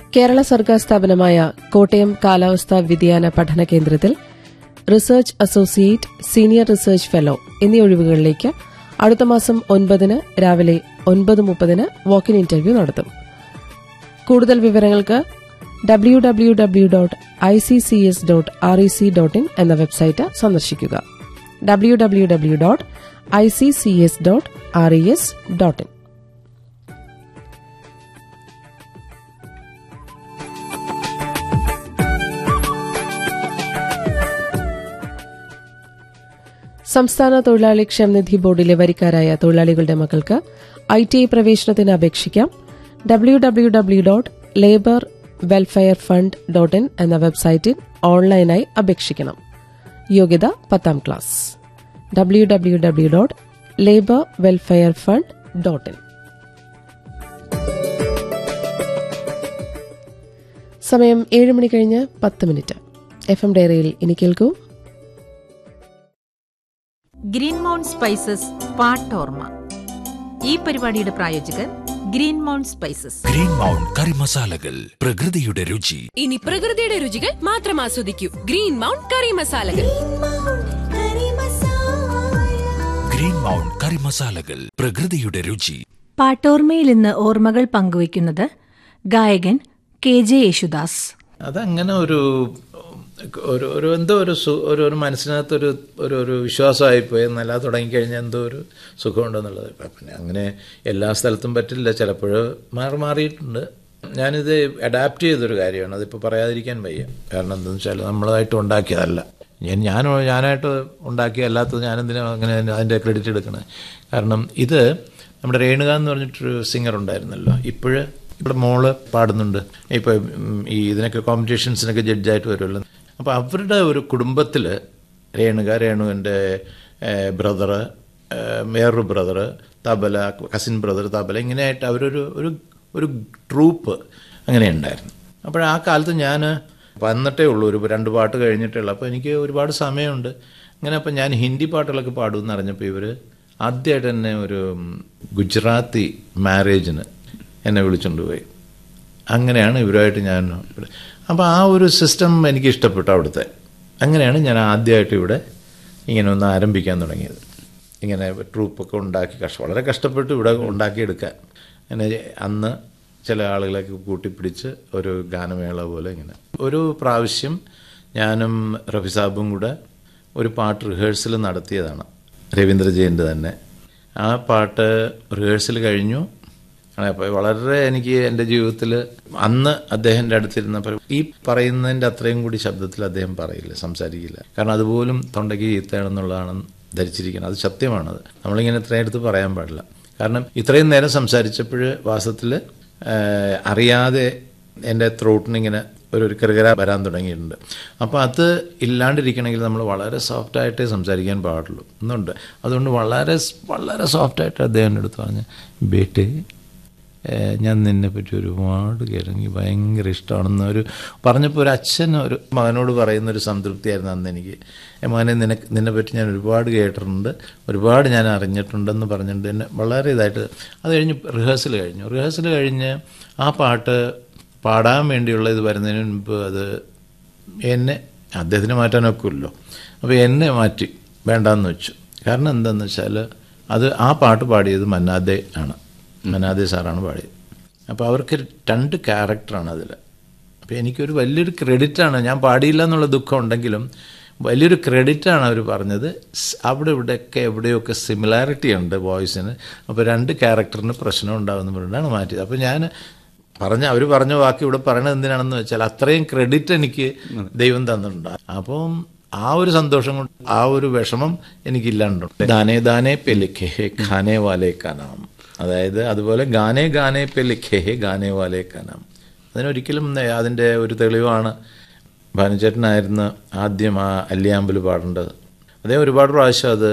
കേരള സർക്കാർ സ്ഥാപനമായ കോട്ടയം കാലാവസ്ഥാ വ്യതിയാന പഠന കേന്ദ്രത്തിൽ research associate senior research fellow എന്നീ ഒഴിവുകളിലേക്ക് അടുത്ത മാസം ഒൻപതിന് രാവിലെ ഒൻപത് മുപ്പതിന് വാക്കിൻ ഇന്റർവ്യൂ നടത്തും കൂടുതൽ വിവരങ്ങൾക്ക് W W W dot I C C S dot R E C dot in എന്ന വെബ്സൈറ്റ് സന്ദർശിക്കുക W W W dot I C C S dot R E S dot in സംസ്ഥാന തൊഴിലാളി ക്ഷേമനിധി ബോർഡിലെ വരിക്കാരായ തൊഴിലാളികളുടെ മക്കൾക്ക് ഐ ടി ഐ പ്രവേശനത്തിന് അപേക്ഷിക്കാം W W W dot labour welfare fund dot in എന്ന വെബ്സൈറ്റിൽ ഓൺലൈനായി അപേക്ഷിക്കണം യോഗ്യത പത്താം class W W W dot labour welfare fund dot in സമയം ഏഴ് മണി കഴിഞ്ഞ് പത്ത് മിനിറ്റ് എഫ് എം ഡയറിയിൽ ഇനി കേൾക്കൂ ഗ്രീൻ മൗണ്ട് സ്പൈസസ് പാട്ടോർമ ഈ പരിപാടിയുടെ പ്രായോജകർ Green Mount Spices Green Mount curry മസാലകൾ പ്രകൃതിയുടെ രുചി ഇനി പ്രകൃതിയുടെ രുചികൾ മാത്രം ആസ്വദിക്കൂ ഗ്രീൻ മൗണ്ട് കറി മസാലകൾ ഗ്രീൻ മൗണ്ട് കറി മസാലകൾ പ്രകൃതിയുടെ രുചി പാട്ടോർമയിൽ ഇന്ന് ഓർമ്മകൾ പങ്കുവയ്ക്കുന്നത് ഗായകൻ കെ ജെ യേശുദാസ് അതങ്ങനെ ഒരു ഒരു ഒരു എന്തോ ഒരു സു ഒരു ഒരു മനസ്സിനകത്തൊരു ഒരു ഒരു വിശ്വാസമായിപ്പോയി എന്നല്ല തുടങ്ങിക്കഴിഞ്ഞാൽ എന്തോ ഒരു സുഖമുണ്ടെന്നുള്ളത് ഇപ്പം പിന്നെ അങ്ങനെ എല്ലാ സ്ഥലത്തും പറ്റില്ല ചിലപ്പോൾ മാറി മാറിയിട്ടുണ്ട് ഞാനിത് അഡാപ്റ്റ് ചെയ്തൊരു കാര്യമാണ് അതിപ്പോൾ പറയാതിരിക്കാൻ വയ്യ കാരണം എന്താണെന്ന് വെച്ചാൽ നമ്മളായിട്ട് ഉണ്ടാക്കിയതല്ല ഞാൻ ഞാൻ ഞാനായിട്ട് ഉണ്ടാക്കിയ അല്ലാത്തത് ഞാനെന്തിനാ അങ്ങനെ അതിൻ്റെ ക്രെഡിറ്റ് എടുക്കണേ കാരണം ഇത് നമ്മുടെ രേണുക എന്ന് പറഞ്ഞിട്ടൊരു സിംഗർ ഉണ്ടായിരുന്നല്ലോ ഇപ്പോഴ് ഇവിടെ മോള് പാടുന്നുണ്ട് ഇപ്പോൾ ഈ ഇതിനൊക്കെ കോമ്പറ്റീഷൻസിനൊക്കെ ജഡ്ജായിട്ട് വരുമല്ലോ അപ്പോൾ അവരുടെ ഒരു കുടുംബത്തിൽ രേണുക രേണുവിൻ്റെ ബ്രദറ് വേറൊരു brother tabla cousin brother tabla ഇങ്ങനെയായിട്ട് അവരൊരു ഒരു ഒരു ട്രൂപ്പ് അങ്ങനെ ഉണ്ടായിരുന്നു അപ്പോൾ ആ കാലത്ത് ഞാൻ വന്നിട്ടേ ഉള്ളൂ ഒരു രണ്ട് പാട്ട് കഴിഞ്ഞിട്ടേ ഉള്ളൂ അപ്പോൾ എനിക്ക് ഒരുപാട് സമയമുണ്ട് അങ്ങനെ അപ്പോൾ ഞാൻ ഹിന്ദി പാട്ടുകളൊക്കെ പാടുമെന്ന് അറിഞ്ഞപ്പോൾ ഇവർ ആദ്യമായിട്ട് എന്നെ ഒരു ഗുജറാത്തി മാരേജിന് എന്നെ വിളിച്ചുകൊണ്ട് പോയി അങ്ങനെയാണ് ഇവരുമായിട്ട് ഞാൻ അപ്പോൾ ആ ഒരു സിസ്റ്റം എനിക്ക് ഇഷ്ടപ്പെട്ടു അവിടുത്തെ അങ്ങനെയാണ് ഞാൻ ആദ്യമായിട്ട് ഇവിടെ ഇങ്ങനെ ഒന്ന് ആരംഭിക്കാൻ തുടങ്ങിയത് ഇങ്ങനെ ട്രൂപ്പൊക്കെ ഉണ്ടാക്കി കഷ്ട വളരെ കഷ്ടപ്പെട്ട് ഇവിടെ ഉണ്ടാക്കിയെടുക്കാൻ അങ്ങനെ അന്ന് ചില ആളുകളൊക്കെ കൂട്ടിപ്പിടിച്ച് ഒരു ഗാനമേള പോലെ ഇങ്ങനെ ഒരു പ്രാവശ്യം ഞാനും റഫി സാബും കൂടെ ഒരു പാട്ട് റിഹേഴ്സൽ നടത്തിയതാണ് രവീന്ദ്ര ജയൻ്റെ തന്നെ ആ പാട്ട് റിഹേഴ്സൽ കഴിഞ്ഞു അപ്പോൾ വളരെ എനിക്ക് എൻ്റെ ജീവിതത്തിൽ അന്ന് അദ്ദേഹത്തിൻ്റെ അടുത്തിരുന്നപ്പോൾ ഈ പറയുന്നതിൻ്റെ അത്രയും കൂടി ശബ്ദത്തിൽ അദ്ദേഹം പറയില്ല സംസാരിക്കില്ല കാരണം അതുപോലും തൊണ്ടയ്ക്ക് ചീത്തയാണെന്നുള്ളതാണ് ധരിച്ചിരിക്കുന്നത് അത് സത്യമാണത് നമ്മളിങ്ങനെ ഇത്രയും അടുത്ത് പറയാൻ പാടില്ല കാരണം ഇത്രയും നേരം സംസാരിച്ചപ്പോൾ വാസത്തിൽ അറിയാതെ എൻ്റെ ത്രോട്ടിനിങ്ങനെ ഒരു ഒരു കിറുകിറ വരാൻ തുടങ്ങിയിട്ടുണ്ട് അപ്പോൾ അത് ഇല്ലാണ്ടിരിക്കണമെങ്കിൽ നമ്മൾ വളരെ സോഫ്റ്റായിട്ടേ സംസാരിക്കാൻ പാടുള്ളൂ എന്നുണ്ട് അതുകൊണ്ട് വളരെ വളരെ സോഫ്റ്റായിട്ട് അദ്ദേഹം എടുത്ത് പറഞ്ഞ് ബേട്ടേ ഞാൻ നിന്നെ പറ്റി ഒരുപാട് കേൾക്കി ഭയങ്കര ഇഷ്ടമാണെന്ന് ഒരു പറഞ്ഞപ്പോൾ ഒരു അച്ഛൻ ഒരു മകനോട് പറയുന്ന ഒരു സംതൃപ്തിയായിരുന്നു അന്ന് എനിക്ക് മകനെ നിനക്ക് നിന്നെ പറ്റി ഞാൻ ഒരുപാട് കേട്ടിട്ടുണ്ട് ഒരുപാട് ഞാൻ അറിഞ്ഞിട്ടുണ്ടെന്ന് പറഞ്ഞിട്ട് എന്നെ വളരെ ഇതായിട്ട് അത് കഴിഞ്ഞ് റിഹേഴ്സൽ കഴിഞ്ഞു റിഹേഴ്സൽ കഴിഞ്ഞ് ആ പാട്ട് പാടാൻ വേണ്ടിയുള്ള ഇത് വരുന്നതിന് മുൻപ് അത് എന്നെ അദ്ദേഹത്തിന് മാറ്റാനൊക്കില്ലല്ലോ അപ്പോൾ എന്നെ മാറ്റി വേണ്ടാന്ന് വെച്ചു കാരണം എന്താണെന്ന് വെച്ചാൽ അത് ആ പാട്ട് പാടിയത് മന്നാദെ ആണ് മനാദെ സാറാണ് പാടിയത് അപ്പോൾ അവർക്ക് രണ്ട് ക്യാരക്ടറാണ് അതിൽ അപ്പോൾ എനിക്കൊരു വലിയൊരു ക്രെഡിറ്റാണ് ഞാൻ പാടിയില്ല എന്നുള്ള ദുഃഖം ഉണ്ടെങ്കിലും വലിയൊരു ക്രെഡിറ്റാണ് അവർ പറഞ്ഞത് അവിടെ ഇവിടെയൊക്കെ എവിടെയൊക്കെ സിമിലാരിറ്റി ഉണ്ട് വോയിസിന് അപ്പോൾ രണ്ട് ക്യാരക്ടറിന് പ്രശ്നം ഉണ്ടാകുന്ന പറഞ്ഞാണ് മാറ്റിയത് അപ്പോൾ ഞാൻ പറഞ്ഞ അവർ പറഞ്ഞ വാക്ക് ഇവിടെ പറയണത് എന്തിനാണെന്ന് വെച്ചാൽ അത്രയും ക്രെഡിറ്റ് എനിക്ക് ദൈവം തന്നിട്ടുണ്ട് അപ്പം ആ ഒരു സന്തോഷം കൊണ്ട് ആ ഒരു വിഷമം എനിക്കില്ലാണ്ടുണ്ട് ദാനേ ദാനേ പെ ലിഖേ ഹേ ഖാനേ വാലേ കാ നാം അതായത് അതുപോലെ ഗാനേ ഗാനേ പെ ലിഖേ ഹേ ഗാനേ വാലേ കാ നാം അതിനൊരിക്കലും അതിൻ്റെ ഒരു തെളിവാണ് ഭാനുചേട്ടനായിരുന്നു ആദ്യം ആ അല്ലിയാമ്പൽ പാടേണ്ടത് അദ്ദേഹം ഒരുപാട് പ്രാവശ്യം അത്